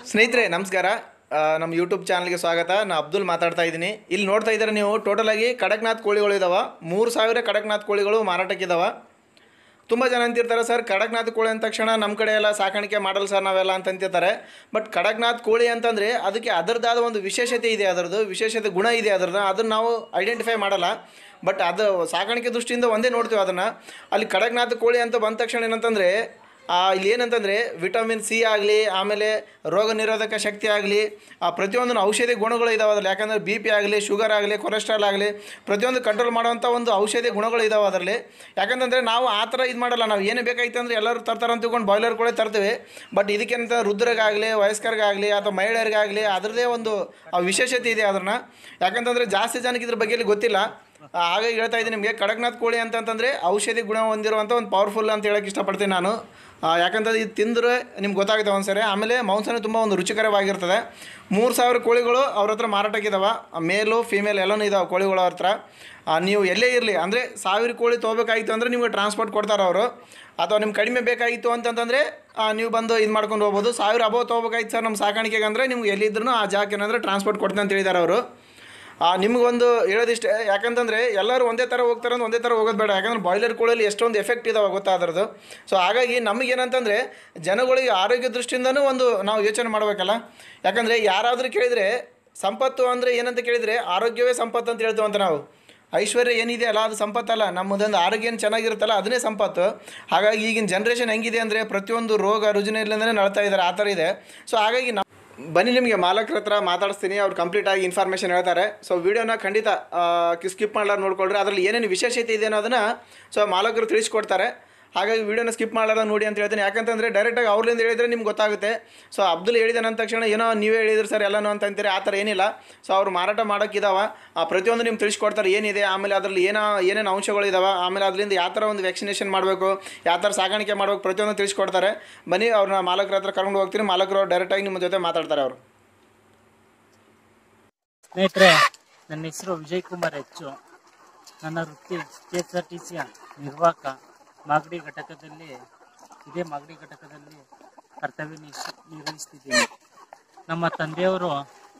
ಸ್ನೇಹಿತರೆ ನಮಸ್ಕಾರ ಆ, ನಮ್ಮ ಯೂಟ್ಯೂಬ್ ಚಾನಲ್ಗೆ ಸ್ವಾಗತ ನಾನು ಅಬ್ದುಲ್ ಮಾತಾಡ್ತಾ ಇದ್ದೀನಿ ಇಲ್ಲಿ ನೋಡ್ತಾ ಇದ್ದಾರೆ ನೀವು ಟೋಟಲ್ ಆಗಿ ಕಡಕ್ನಾಥ್ ಕೋಳಿಗಳು ಇದಾವೆ ಮೂರು ಸಾವಿರ ಕಡಕ್ನಾಥ್ ಕೋಳಿಗಳು ಮಾರಾಟಕ್ಕಿದಾವೆ ತುಂಬ ಜನ ಅಂತಿರ್ತಾರೆ ಸರ್ ಕಡಕ್ನಾಥ್ ಕೋಳಿ ಅಂದ ತಕ್ಷಣ ನಮ್ಮ ಕಡೆ ಎಲ್ಲ ಸಾಕಾಣಿಕೆ ಮಾಡಲ್ಲ ಸರ್ ನಾವೆಲ್ಲ ಅಂತ ಅಂತಿರ್ತಾರೆ ಬಟ್ ಕಡಕ್ನಾಥ್ ಕೋಳಿ ಅಂತಂದರೆ ಅದಕ್ಕೆ ಅದರದ್ದಾದ ಒಂದು ವಿಶೇಷತೆ ಇದೆ ಅದರದ್ದು ವಿಶೇಷತೆ ಗುಣ ಇದೆ ಅದರದ್ದು ಅದನ್ನು ನಾವು ಐಡೆಂಟಿಫೈ ಮಾಡಲ್ಲ ಬಟ್ ಅದು ಸಾಕಾಣಿಕೆ ದೃಷ್ಟಿಯಿಂದ ಒಂದೇ ನೋಡ್ತೀವಿ ಅದನ್ನು ಅಲ್ಲಿ ಕಡಕ್ನಾಥ್ ಕೋಳಿ ಅಂತ ಬಂದ ತಕ್ಷಣ ಏನಂತಂದರೆ ಆ, ಇಲ್ಲಿ ಏನಂತಂದರೆ ವಿಟಮಿನ್ ಸಿ ಆಗಲಿ ಆಮೇಲೆ ರೋಗ ನಿರೋಧಕ ಶಕ್ತಿ ಆಗಲಿ ಪ್ರತಿಯೊಂದು ಔಷಧಿ ಗುಣಗಳು ಇದಾವೆ ಅದ್ರಲ್ಲಿ ಯಾಕಂದರೆ ಬಿ ಪಿ ಆಗಲಿ ಶುಗರ್ ಆಗಲಿ ಕೊಲೆಸ್ಟ್ರಾಲ್ ಆಗಲಿ ಪ್ರತಿಯೊಂದು ಕಂಟ್ರೋಲ್ ಮಾಡುವಂಥ ಒಂದು ಔಷಧಿ ಗುಣಗಳು ಇದಾವೆ ಅದರಲ್ಲಿ ಯಾಕಂತಂದರೆ ನಾವು ಆ ಥರ ಇದು ಮಾಡಲ್ಲ ನಾವು ಏನೇ ಬೇಕಾಯ್ತು ಅಂದರೆ ಎಲ್ಲರೂ ತರ್ತಾರೆ ಅಂತ ತಿಳ್ಕೊಂಡು ಬಾಯ್ಲರ್ ಕೂಡ ತರ್ತೀವಿ ಬಟ್ ಇದಕ್ಕೇನಂತ ವೃದ್ಧರಿಗಾಗಲಿ ವಯಸ್ಕರಿಗಾಗಲಿ ಅಥವಾ ಮಹಿಳೆಯರಿಗಾಗಲಿ ಅದರದ್ದೇ ಒಂದು ಆ ವಿಶೇಷತೆ ಇದೆ ಅದನ್ನು ಯಾಕಂತಂದರೆ ಜಾಸ್ತಿ ಜನಕ್ಕೆ ಇದ್ರ ಬಗ್ಗೆ ಇಲ್ಲಿ ಗೊತ್ತಿಲ್ಲ ಆ, ಹಾಗಾಗಿ ಹೇಳ್ತಾ ಇದ್ದೀನಿ ನಿಮಗೆ ಕಡಕ್ನಾಥ್ ಕೋಳಿ ಅಂತಂತಂದರೆ ಔಷಧಿ ಗುಣ ಹೊಂದಿರುವಂಥ ಒಂದು ಪವರ್ಫುಲ್ ಅಂತ ಹೇಳಕ್ಕೆ ಇಷ್ಟಪಡ್ತೀನಿ ನಾನು ಆ, ಯಾಕಂತಂದ್ರೆ ಇದು ತಿಂದರೆ ನಿಮ್ಗೆ ಗೊತ್ತಾಗುತ್ತೆ ಒಂದ್ಸರಿ ಆಮೇಲೆ ಮಾಂಸನೂ ತುಂಬ ಒಂದು ರುಚಿಕರವಾಗಿರ್ತದೆ ಮೂರು ಸಾವಿರ ಕೋಳಿಗಳು ಅವ್ರ ಹತ್ರ ಮಾರಾಟಕ್ಕಿದಾವೆ ಮೇಲು ಫೀಮೇಲ್ ಎಲ್ಲನೂ ಇದಾವೆ ಕೋಳಿಗಳು ಅವ್ರ ಹತ್ರ ಆ, ನೀವು ಎಲ್ಲೇ ಇರಲಿ ಅಂದರೆ ಸಾವಿರ ಕೋಳಿ ತೊಗೋಬೇಕಾಗಿತ್ತು ಅಂದರೆ ನಿಮಗೆ ಟ್ರಾನ್ಸ್ಪೋರ್ಟ್ ಕೊಡ್ತಾರೆ ಅವರು ಅಥವಾ ನಿಮ್ಗೆ ಕಡಿಮೆ ಬೇಕಾಗಿತ್ತು ಅಂತಂತಂದರೆ ನೀವು ಬಂದು ಇದು ಮಾಡ್ಕೊಂಡು ಹೋಗ್ಬೋದು ಸಾವಿರ ಅಬೋವ್ ತೊಗೋಬೇಕಾಗಿತ್ತು ಸರ್ ನಮ್ಮ ಸಾಕಾಣಿಕೆಗೆ ಅಂದರೆ ನಿಮ್ಗೆ ಎಲ್ಲಿದ್ರೂ ಆ ಜಾಗಕ್ಕೆ ಏನಂದರೆ ಟ್ರಾನ್ಸ್ಪೋರ್ಟ್ ಕೊಡ್ತೀನಿ ಅಂತ ಹೇಳಿದ್ದಾರೆ ಅವರು ಆ, ನಿಮಗೊಂದು ಹೇಳೋದಿಷ್ಟೇ ಯಾಕಂತಂದರೆ ಎಲ್ಲರೂ ಒಂದೇ ಥರ ಹೋಗ್ತಾರೆ ಅಂದ್ರೆ ಒಂದೇ ಥರ ಹೋಗೋದು ಬೇಡ ಯಾಕಂದ್ರೆ ಬಾಯ್ಲರ್ ಕೋಳಲ್ಲಿ ಎಷ್ಟೊಂದು ಎಫೆಕ್ಟ್ ಇದಾವೆ ಗೊತ್ತಾ ಅದರದ್ದು ಸೊ ಹಾಗಾಗಿ ನಮಗೇನಂತಂದರೆ ಜನಗಳಿಗೆ ಆರೋಗ್ಯ ದೃಷ್ಟಿಯಿಂದನೂ ಒಂದು ನಾವು ಯೋಚನೆ ಮಾಡಬೇಕಲ್ಲ ಯಾಕಂದರೆ ಯಾರಾದರೂ ಕೇಳಿದರೆ ಸಂಪತ್ತು ಅಂದರೆ ಏನಂತ ಕೇಳಿದರೆ ಆರೋಗ್ಯವೇ ಸಂಪತ್ತು ಅಂತ ಹೇಳ್ತೀವಿ ಅಂತ ನಾವು ಐಶ್ವರ್ಯ ಏನಿದೆ ಅಲ್ಲ ಅದು ಸಂಪತ್ತಲ್ಲ ನಮ್ಮದೊಂದು ಆರೋಗ್ಯ ಏನು ಚೆನ್ನಾಗಿರುತ್ತಲ್ಲ ಅದನ್ನೇ ಸಂಪತ್ತು ಹಾಗಾಗಿ ಈಗಿನ ಜನ್ರೇಷನ್ ಹೆಂಗಿದೆ ಅಂದರೆ ಪ್ರತಿಯೊಂದು ರೋಗ ರುಜಿನ ಇಲ್ಲದೇ ನಳ್ತಾ ಇದ್ದಾರೆ ಆ ಥರ ಇದೆ ಸೊ ಹಾಗಾಗಿ ನಾವು ಬನ್ನಿ ನಿಮಗೆ ಮಾಲಕರ ಹತ್ರ ಮಾತಾಡಿಸ್ತೀನಿ ಅವ್ರು ಕಂಪ್ಲೀಟ್ ಆಗಿ ಇನ್ಫಾರ್ಮೇಷನ್ ಹೇಳ್ತಾರೆ ಸೊ ವಿಡಿಯೋನ ಖಂಡಿತ ಸ್ಕಿಪ್ ಮಾಡ್ಲಾರ ನೋಡ್ಕೊಳ್ರಿ ಅದರಲ್ಲಿ ಏನೇನು ವಿಶೇಷತೆ ಇದೆ ಅನ್ನೋದನ್ನು ಸೊ ಮಾಲಕರು ತಿಳಿಸ್ಕೊಡ್ತಾರೆ ಹಾಗಾಗಿ ವಿಡಿಯೋನ ಸ್ಕಿಪ್ ಮಾಡಲಾರ ನೋಡಿ ಅಂತ ಹೇಳ್ತೀನಿ ಯಾಕಂತಂದರೆ ಡೈರೆಕ್ಟಾಗಿ ಅವ್ರಿಂದ ಹೇಳಿದರೆ ನಿಮ್ಗೆ ಗೊತ್ತಾಗುತ್ತೆ ಸೊ ಅಬ್ದುಲ್ ಹೇಳಿದಾನೆ ಅಂದ ತಕ್ಷಣ ಏನೋ ನೀವೇ ಹೇಳಿದ್ರಿ ಸರ್ ಎಲ್ಲನೂ ಅಂತ ಅಂತೀರಿ ಆ ಥರ ಏನಿಲ್ಲ ಸೊ ಅವ್ರು ಮಾರಾಟ ಮಾಡೋಕ್ಕಿದಾವ ಆ ಪ್ರತಿಯೊಂದು ನಿಮ್ಗೆ ತಿಳಿಸ್ಕೊಡ್ತಾರೆ ಏನಿದೆ ಆಮೇಲೆ ಅದರಲ್ಲಿ ಏನೋ ಏನೇನು ಅಂಶಗಳು ಇದಾವೆ ಆಮೇಲೆ ಅದರಿಂದ ಯಾವ ಥರ ಒಂದು ವ್ಯಾಕ್ಸಿನೇಷನ್ ಮಾಡಬೇಕು ಯಾವ ಥರ ಸಾಗಾಣಿಕೆ ಮಾಡಬೇಕು ಪ್ರತಿಯೊಂದು ತಿಳಿಸ್ಕೊಡ್ತಾರೆ ಬನ್ನಿ ಅವ್ರನ್ನ ಮಾಲಕರ ಹತ್ರ ಕರ್ಕೊಂಡು ಹೋಗ್ತೀನಿ ಮಾಲಕರು ಡೈರೆಕ್ಟಾಗಿ ನಿಮ್ಮ ಜೊತೆ ಮಾತಾಡ್ತಾರೆ ಅವರು ಸ್ನೇಹಿತರೆ ನನ್ನ ಹೆಸರು ವಿಜಯ್ ಕುಮಾರ್ ಹೆಚ್ಚು ನನ್ನ ವೃತ್ತಿ ಕೆ ಎಸ್ ಆರ್ ಟಿ ಸಿಯ ನಿರ್ವಾಹಕ ಮಾಗಡಿ ಘಟಕದಲ್ಲಿ ಇದೇ ಮಾಗಡಿ ಘಟಕದಲ್ಲಿ ಕರ್ತವ್ಯ ನಿಶ್- ನಿರ್ವಹಿಸ್ತಿದ್ದೀನಿ ನಮ್ಮ ತಂದೆಯವರು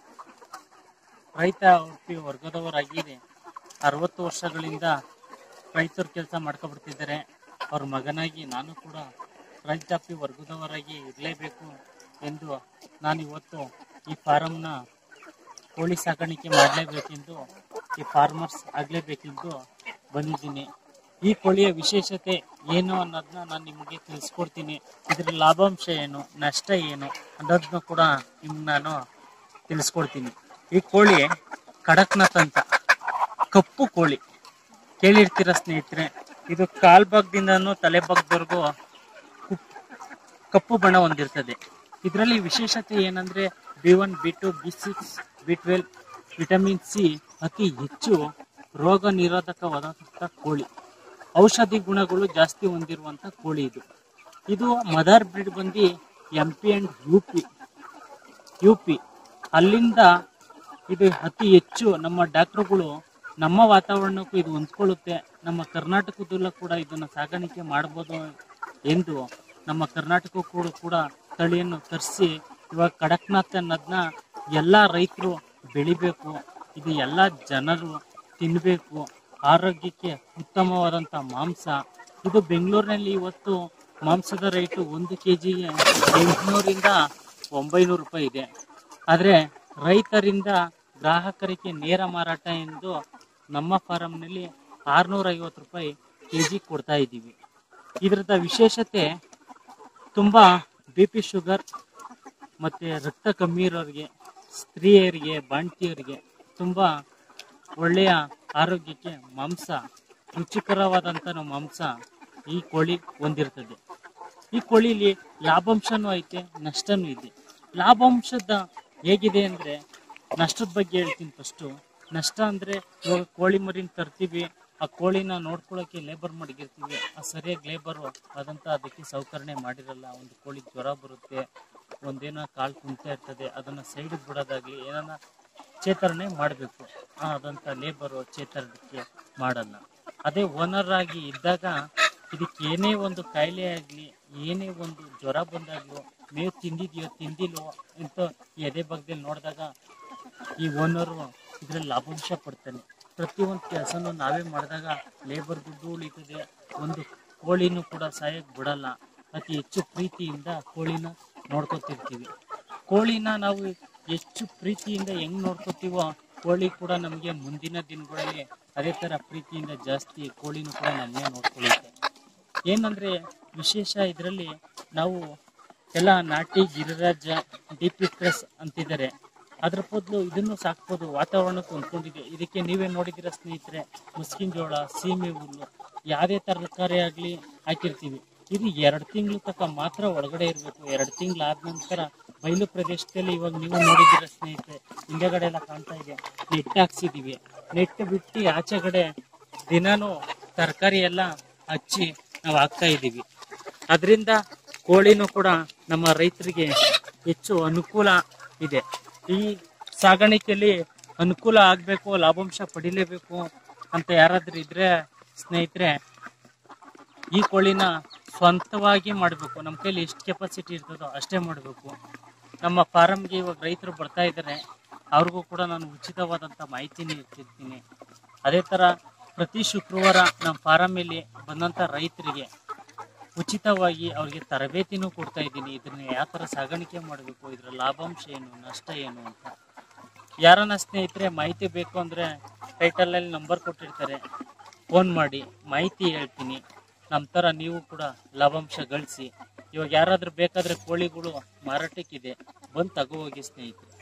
ರೈತ ಉಡುಪಿ ವರ್ಗದವರಾಗಿ ಅರವತ್ತು ವರ್ಷಗಳಿಂದ ರೈತರ ಕೆಲಸ ಮಾಡ್ಕೊಬಿಡ್ತಿದ್ದಾರೆ ಅವ್ರ ಮಗನಾಗಿ ನಾನು ಕೂಡ ರೈತಾಪಿ ವರ್ಗದವರಾಗಿ ಇರಲೇಬೇಕು ಎಂದು ನಾನು ಇವತ್ತು ಈ ಫಾರಮ್ನ ಕೋಳಿ ಸಾಕಾಣಿಕೆ ಮಾಡಲೇಬೇಕೆಂದು ಈ ಫಾರ್ಮರ್ಸ್ ಆಗಲೇಬೇಕೆಂದು ಬಂದಿದ್ದೀನಿ ಈ ಕೋಳಿಯ ವಿಶೇಷತೆ ಏನು ಅನ್ನೋದನ್ನ ನಾನು ನಿಮಗೆ ತಿಳಿಸ್ಕೊಡ್ತೀನಿ ಇದರ ಲಾಭಾಂಶ ಏನು ನಷ್ಟ ಏನು ಅನ್ನೋದನ್ನ ಕೂಡ ನಿಮ್ಗೆ ನಾನು ತಿಳಿಸ್ಕೊಡ್ತೀನಿ ಈ ಕೋಳಿ ಕಡಕ್ನಾಥ್ ಅಂತ ಕಪ್ಪು ಕೋಳಿ ಕೇಳಿರ್ತೀರ ಸ್ನೇಹಿತರೆ ಇದು ಕಾಲ್ಭಾಗದಿಂದನೂ ತಲೆ ಭಾಗದವರೆಗೂ ಕಪ್ಪು ಬಣ್ಣ ಹೊಂದಿರ್ತದೆ ಇದರಲ್ಲಿ ವಿಶೇಷತೆ ಏನಂದ್ರೆ B one B two B six B twelve vitamin C ಅತಿ ಹೆಚ್ಚು ರೋಗ ನಿರೋಧಕವಾದಂಥ ಕೋಳಿ ಔಷಧಿ ಗುಣಗಳು ಜಾಸ್ತಿ ಹೊಂದಿರುವಂತ ಕೋಳಿ ಇದು ಇದು ಮದರ್ ಬ್ರೀಡ್ ಬಂದು M P and U P U P ಅಲ್ಲಿಂದ ಇದು ಅತಿ ಹೆಚ್ಚು ನಮ್ಮ ಡಾಕ್ಟರ್ಗಳು ನಮ್ಮ ವಾತಾವರಣಕ್ಕೂ ಇದು ಹೊಂದ್ಕೊಳ್ಳುತ್ತೆ ನಮ್ಮ ಕರ್ನಾಟಕದಲ್ಲೂ ಕೂಡ ಇದನ್ನ ಸಾಗಾಣಿಕೆ ಮಾಡ್ಬೋದು ಎಂದು ನಮ್ಮ ಕರ್ನಾಟಕ ಕೂಡ ಕೂಡ ತಳಿಯನ್ನು ತರಿಸಿ ಇವಾಗ ಕಡಕ್ನಾಥ್ ಅನ್ನೋದನ್ನ ಎಲ್ಲ ರೈತರು ಬೆಳಿಬೇಕು ಇದು ಎಲ್ಲ ಜನರು ತಿನ್ನಬೇಕು ಆರೋಗ್ಯಕ್ಕೆ ಉತ್ತಮವಾದಂಥ ಮಾಂಸ ಇದು ಬೆಂಗಳೂರಿನಲ್ಲಿ ಇವತ್ತು ಮಾಂಸದ ರೇಟು ಒಂದು ಕೆ ಜಿಗೆ ಎಂಟುನೂರಿಂದ ಒಂಬೈನೂರು ರೂಪಾಯಿ ಇದೆ ಆದರೆ ರೈತರಿಂದ ಗ್ರಾಹಕರಿಗೆ ನೇರ ಮಾರಾಟ ಎಂದು ನಮ್ಮ ಫಾರಮ್ನಲ್ಲಿ ಆರುನೂರ ಐವತ್ತು ರೂಪಾಯಿ ಕೆ ಜಿ ಕೊಡ್ತಾ ಇದ್ದೀವಿ ಇದರದ ವಿಶೇಷತೆ ತುಂಬ ಬಿ ಪಿ ಶುಗರ್ ಮತ್ತು ರಕ್ತ ಕಮ್ಮಿ ಇರೋರಿಗೆ ಸ್ತ್ರೀಯರಿಗೆ ಬಾಣ್ತಿಯರಿಗೆ ತುಂಬ ಒಳ್ಳೆಯ ಆರೋಗ್ಯಕ್ಕೆ ಮಾಂಸ ರುಚಿಕರವಾದಂಥ ಮಾಂಸ ಈ ಕೋಳಿ ಹೊಂದಿರ್ತದೆ ಈ ಕೋಳಿಲಿ ಲಾಭಾಂಶನೂ ಐತೆ ನಷ್ಟನೂ ಇದೆ ಲಾಭಾಂಶದ ಹೇಗಿದೆ ಅಂದರೆ ನಷ್ಟದ ಬಗ್ಗೆ ಹೇಳ್ತೀನಿ ಫಸ್ಟು ನಷ್ಟ ಅಂದರೆ ಇವಾಗ ಕೋಳಿ ಮರಿನ ತರ್ತೀವಿ ಆ ಕೋಳಿನ ನೋಡ್ಕೊಳ್ಳೋಕೆ ಲೇಬರ್ ಮಡಗಿರ್ತೀವಿ ಆ ಸರಿಯಾಗಿ ಲೇಬರು ಅದಂತ ಅದಕ್ಕೆ ಸೌಕರಣೆ ಮಾಡಿರಲ್ಲ ಒಂದು ಕೋಳಿ ಜ್ವರ ಬರುತ್ತೆ ಒಂದೇನೋ ಕಾಲು ಕುಂತಾ ಇರ್ತದೆ ಅದನ್ನ ಸೈಡಿಗೆ ಬಿಡೋದಾಗ್ಲಿ ಏನನ್ನ ಚೇತರಣೆ ಮಾಡಬೇಕು ಅದಂತ ಲೇಬರು ಚೇತರಿಕೆ ಮಾಡಲ್ಲ ಅದೇ ಓನರ್ ಆಗಿ ಇದ್ದಾಗ ಇದಕ್ಕೆ ಏನೇ ಒಂದು ಕಾಯಿಲೆ ಆಗಲಿ ಏನೇ ಒಂದು ಜ್ವರ ಬಂದಾಗಲೂ ಮೇವು ತಿಂದಿದ್ಯೋ ತಿಂದಿಲ್ವೋ ಅಂತ ಎದೆ ಭಾಗದಲ್ಲಿ ನೋಡಿದಾಗ ಈ ಓನರು ಇದರಲ್ಲಿ ಲಾಭಾಂಶ ಪಡ್ತಾನೆ ಪ್ರತಿಯೊಂದು ಕೆಲಸನೂ ನಾವೇ ಮಾಡಿದಾಗ ಲೇಬರ್ ದುಡ್ಡು ಉಳಿತದೆ ಒಂದು ಕೋಳಿನೂ ಕೂಡ ಸಾಯಕ್ಕೆ ಬಿಡಲ್ಲ ಅತಿ ಹೆಚ್ಚು ಪ್ರೀತಿಯಿಂದ ಕೋಳಿನ ನೋಡ್ಕೊತಿರ್ತೀವಿ ಕೋಳಿನ ನಾವು ಹೆಚ್ಚು ಪ್ರೀತಿಯಿಂದ ಹೆಂಗ್ ನೋಡ್ಕೋತೀವೋ ಕೋಳಿ ಕೂಡ ನಮಗೆ ಮುಂದಿನ ದಿನಗಳಲ್ಲಿ ಅದೇ ತರ ಪ್ರೀತಿಯಿಂದ ಜಾಸ್ತಿ ಕೋಳಿನೂ ಕೂಡ ನಮ್ಮನ್ನೇ ನೋಡ್ಕೊಳ್ಳುತ್ತೆ ಏನಂದ್ರೆ ವಿಶೇಷ ಇದರಲ್ಲಿ ನಾವು ಎಲ್ಲ ನಾಟಿ ಗಿರಿರಾಜ ಡಿ ಪಿ ಪ್ಲಸ್ ಅಂತಿದ್ದಾರೆ ಅದ್ರ ಬದಲು ಇದನ್ನು ಸಾಕ್ಬೋದು ವಾತಾವರಣಕ್ಕೆ ಹೊಂದ್ಕೊಂಡಿದೆ ಇದಕ್ಕೆ ನೀವೇ ನೋಡಿದಿರ ಸ್ನೇಹಿತರೆ ಮುಸ್ಕಿನ ಜೋಳ ಸೀಮೆ ಹುಲ್ಲು ಯಾವುದೇ ತರಕಾರಿ ಆಗಲಿ ಹಾಕಿರ್ತೀವಿ ಇದು ಎರಡು ತಿಂಗಳು ತನಕ ಮಾತ್ರ ಒಳಗಡೆ ಇರಬೇಕು ಎರಡು ತಿಂಗಳು ಆದ ನಂತರ ಬಯಲು ಪ್ರದೇಶದಲ್ಲಿ ಇವಾಗ ನೀವು ನೋಡಿದಿರ ಸ್ನೇಹಿತರೆ ಹಿಂದೆಗಡೆ ಎಲ್ಲ ಕಾಣ್ತಾ ಇದೆ ನೆಟ್ ಹಾಕ್ಸಿದೀವಿ ನೆಟ್ ಬಿಟ್ಟು ಆಚೆಗಡೆ ದಿನಾನು ತರಕಾರಿ ಎಲ್ಲ ಹಚ್ಚಿ ನಾವು ಹಾಕ್ತಾ ಇದ್ದೀವಿ ಅದರಿಂದ ಕೋಳಿನೂ ಕೂಡ ನಮ್ಮ ರೈತರಿಗೆ ಹೆಚ್ಚು ಅನುಕೂಲ ಇದೆ ಈ ಸಾಗಾಣಿಕೆಯಲ್ಲಿ ಅನುಕೂಲ ಆಗಬೇಕು ಲಾಭಾಂಶ ಪಡಿಲೇಬೇಕು ಅಂತ ಯಾರಾದ್ರೂ ಇದ್ರೆ ಸ್ನೇಹಿತರೆ ಈ ಕೋಳಿನ ಸ್ವಂತವಾಗಿ ಮಾಡಬೇಕು ನಮ್ಮ ಕೈಲಿ ಎಷ್ಟು ಕೆಪಾಸಿಟಿ ಇರ್ತದೋ ಅಷ್ಟೇ ಮಾಡಬೇಕು ನಮ್ಮ ಫಾರಮ್ಗೆ ಇವಾಗ ರೈತರು ಬರ್ತಾ ಇದ್ದಾರೆ ಅವ್ರಿಗೂ ಕೂಡ ನಾನು ಉಚಿತವಾದಂಥ ಮಾಹಿತಿ ನೀಡ್ತಿರ್ತೀನಿ ಅದೇ ಥರ ಪ್ರತಿ ಶುಕ್ರವಾರ ನಮ್ಮ ಫಾರಮಲ್ಲಿ ಬಂದಂಥ ರೈತರಿಗೆ ಉಚಿತವಾಗಿ ಅವ್ರಿಗೆ ತರಬೇತಿನೂ ಕೊಡ್ತಾ ಇದ್ದೀನಿ ಇದನ್ನ ಯಾವ ಥರ ಸಾಗಾಣಿಕೆ ಮಾಡಬೇಕು ಇದರ ಲಾಭಾಂಶ ಏನು ನಷ್ಟ ಏನು ಅಂತ ಯಾರನ್ನ ಸ್ನೇಹಿತರೆ ಮಾಹಿತಿ ಬೇಕು ಅಂದರೆ ಟೈಟಲಲ್ಲಿ ನಂಬರ್ ಕೊಟ್ಟಿರ್ತಾರೆ ಫೋನ್ ಮಾಡಿ ಮಾಹಿತಿ ಹೇಳ್ತೀನಿ ನಮ್ಮ ಥರ ನೀವು ಕೂಡ ಲಾಭಾಂಶ ಗಳಿಸಿ ಇವಾಗ ಯಾರಾದ್ರೂ ಬೇಕಾದರೆ ಕೋಳಿಗಳು ಮಾರಾಟಕ್ಕಿದೆ ಬಂದು ತಗೋ ಹೋಗಿ ಸ್ನೇಹಿತರೆ